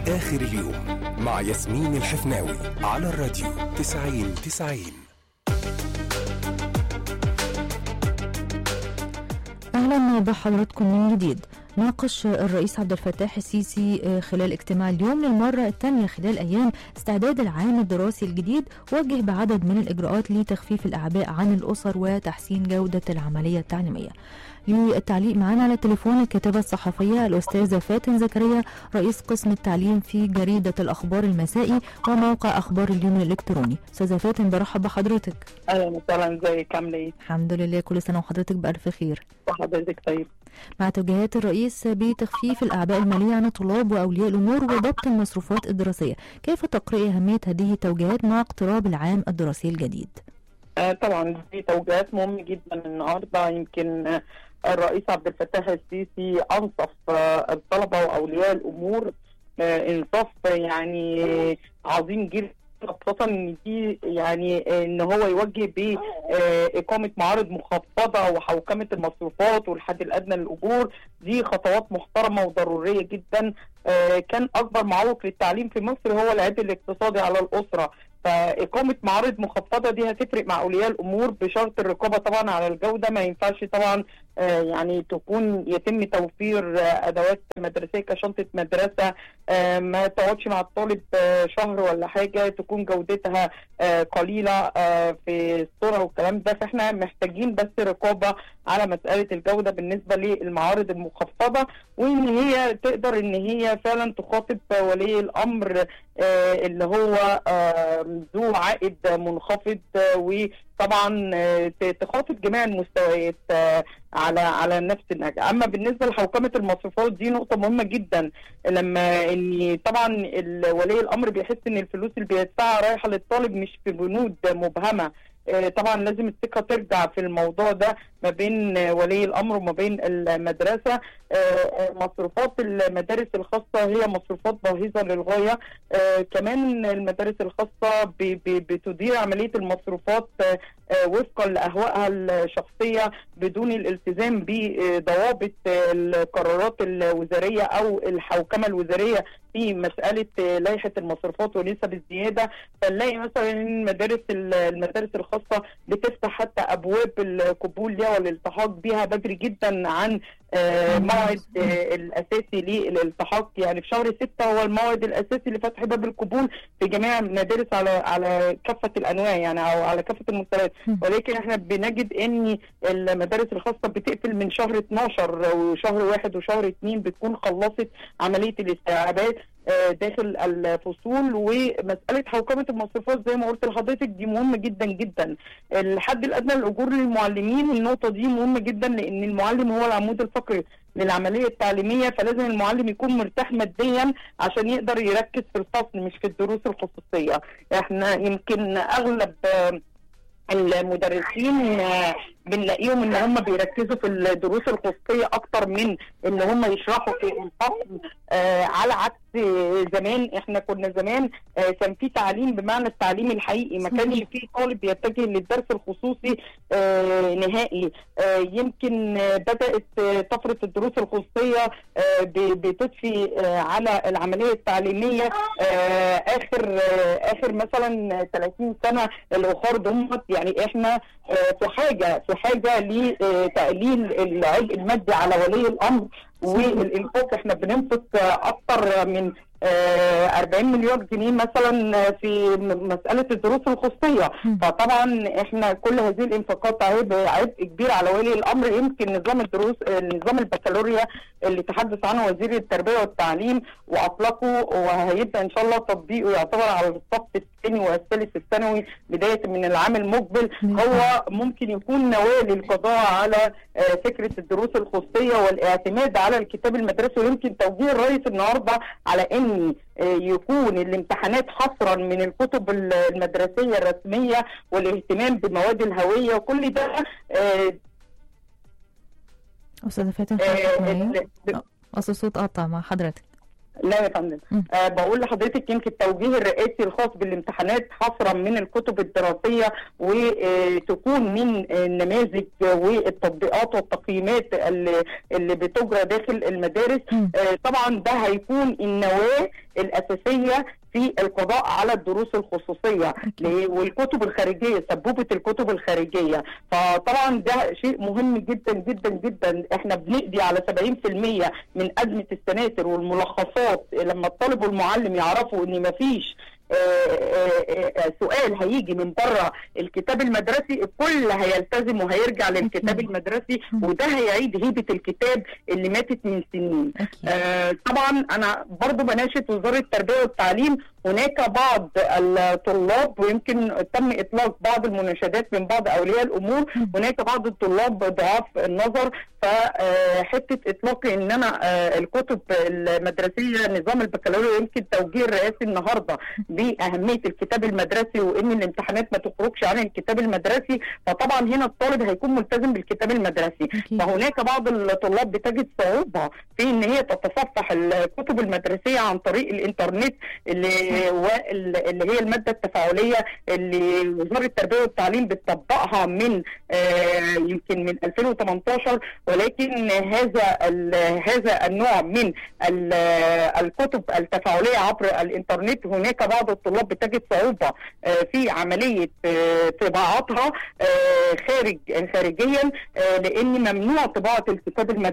آخر اليوم مع ياسمين الحفناوي على الراديو 90 90 اهلا بحضراتكم من جديد ناقش الرئيس عبد الفتاح السيسي خلال اجتماع اليوم للمرة الثانية خلال أيام استعداد العام الدراسي الجديد وجه بعدد من الإجراءات لتخفيف الأعباء عن الأسر وتحسين جودة العملية التعليمية للتعليق معنا على التليفون الكاتبة الصحفية الأستاذة فاتن زكريا رئيس قسم التعليم في جريدة الأخبار المسائي وموقع أخبار اليوم الإلكتروني أستاذة فاتن برحب بحضرتك اهلا وسهلا ازيك عامله ايه؟ الحمد لله كل سنة وحضرتك بألف خير وحضرتك طيب مع توجيهات الرئيس بتخفيف الأعباء المالية عن الطلاب وأولياء الأمور وضبط المصروفات الدراسية كيف تقرأي أهمية هذه التوجيهات مع اقتراب العام الدراسي الجديد؟ آه طبعا دي توجيهات مهمه جدا النهارده يمكن آه الرئيس عبد الفتاح السيسي انصف آه الطلبه واولياء الامور آه انصاف يعني عظيم جدا خاصة ان دي يعني ان هو يوجه بإقامة معارض مخفضة وحوكمة المصروفات والحد الأدنى للأجور دي خطوات محترمة وضرورية جدا كان أكبر معوق للتعليم في مصر هو العبء الاقتصادي على الأسرة فإقامة معارض مخفضة دي هتفرق مع أولياء الأمور بشرط الرقابة طبعا على الجودة ما ينفعش طبعا يعني تكون يتم توفير أدوات مدرسية كشنطة مدرسة ما تقعدش مع الطالب شهر ولا حاجة تكون جودتها قليلة في الصورة والكلام ده فاحنا محتاجين بس رقابة على مسألة الجودة بالنسبة للمعارض المخفضة وإن هي تقدر إن هي فعلا تخاطب ولي الأمر اللي هو ذو عائد منخفض وطبعا تخاطب جميع المستويات على على نفس النهج اما بالنسبه لحوكمه المصروفات دي نقطه مهمه جدا لما ان طبعا ولي الامر بيحس ان الفلوس اللي بيدفعها رايحه للطالب مش في بنود مبهمه طبعا لازم الثقه ترجع في الموضوع ده ما بين ولي الامر وما بين المدرسه مصروفات المدارس الخاصه هي مصروفات باهظه للغايه كمان المدارس الخاصه بتدير عمليه المصروفات وفقا لاهوائها الشخصيه بدون الالتزام بضوابط القرارات الوزاريه او الحوكمه الوزاريه في مساله لائحه المصروفات ونسب الزياده فنلاقي مثلا المدارس المدارس الخاصه بتفتح حتى ابواب القبول ليها والالتحاق بها بدري جدا عن موعد الاساسي للالتحاق يعني في شهر ستة هو الموعد الاساسي لفتح باب القبول في جميع المدارس على على كافه الانواع يعني او على كافه المستويات ولكن احنا بنجد ان المدارس الخاصه بتقفل من شهر 12 وشهر واحد وشهر اثنين بتكون خلصت عمليه الاستيعابات داخل الفصول ومساله حوكمه المصروفات زي ما قلت لحضرتك دي مهمه جدا جدا الحد الادنى للاجور للمعلمين النقطه دي مهمه جدا لان المعلم هو العمود الفقري للعمليه التعليميه فلازم المعلم يكون مرتاح ماديا عشان يقدر يركز في الفصل مش في الدروس الخصوصيه احنا يمكن اغلب المدرسين بنلاقيهم ان هم بيركزوا في الدروس الخصوصيه اكتر من ان هم يشرحوا في الفصل آه على عكس زمان احنا كنا زمان آه كان في تعليم بمعنى التعليم الحقيقي ما كانش في طالب يتجه للدرس الخصوصي آه نهائي آه يمكن آه بدات آه طفره الدروس الخصوصيه آه بتضفي آه على العمليه التعليميه آه اخر آه اخر مثلا 30 سنه الاخر دمت يعني احنا آه في حاجه في حاجه لتقليل العبء المادي على ولي الامر والانفاق احنا بننفق اكتر من 40 مليار جنيه مثلا في مساله الدروس الخصوصيه فطبعا احنا كل هذه الانفاقات عبء عبء كبير على ولي الامر يمكن نظام الدروس نظام البكالوريا اللي تحدث عنه وزير التربيه والتعليم واطلقه وهيبدا ان شاء الله تطبيقه يعتبر على الصف الثاني والثالث الثانوي بدايه من العام المقبل هو ممكن يكون نواه للقضاء على فكره الدروس الخصوصيه والاعتماد على الكتاب المدرسي ويمكن توجيه الرئيس النهارده على ان يكون الامتحانات حصرا من الكتب المدرسيه الرسميه والاهتمام بمواد الهويه وكل ده استاذه فاتن اصل الصوت قطع مع حضرتك لا يا فندم مم. آه بقول لحضرتك يمكن التوجيه الرئاسي الخاص بالامتحانات حصرا من الكتب الدراسيه وتكون من النماذج والتطبيقات والتقييمات اللي, اللي بتجرى داخل المدارس مم. آه طبعا ده هيكون النواه الاساسيه في القضاء على الدروس الخصوصيه ل- والكتب الخارجيه سبوبه الكتب الخارجيه فطبعا ده شيء مهم جدا جدا جدا احنا بنقضي على 70% من ازمه السناتر والملخصات لما الطالب والمعلم يعرفوا ان مفيش آه، آه، آه، سؤال هيجي من بره الكتاب المدرسي الكل هيلتزم وهيرجع للكتاب أكيد. المدرسي المدرسي وده هيعيد هيبه الكتاب اللي ماتت من سنين اكيد آه، طبعا انا برضو بناشد وزاره التربيه والتعليم هناك بعض الطلاب ويمكن تم اطلاق بعض المناشدات من بعض اولياء الامور هناك بعض الطلاب ضعاف النظر فحته اطلاق ان انا آه، الكتب المدرسيه نظام البكالوريا يمكن توجيه الرئاسي النهارده باهميه الكتاب المدرسي وان الامتحانات ما تخرجش عن الكتاب المدرسي فطبعا هنا الطالب هيكون ملتزم بالكتاب المدرسي أكيد. فهناك بعض الطلاب بتجد صعوبة في ان هي تتصفح الكتب المدرسية عن طريق الانترنت اللي وال- اللي هي المادة التفاعلية اللي وزارة التربية والتعليم بتطبقها من آه، يمكن من 2018 ولكن هذا ال- هذا النوع من ال- الكتب التفاعلية عبر الانترنت هناك بعض الطلاب بتجد صعوبة آه، في عملية آه، طباعتها آه، خارج خارجيا آه، لان ممنوع طباعه الكتاب المدرسي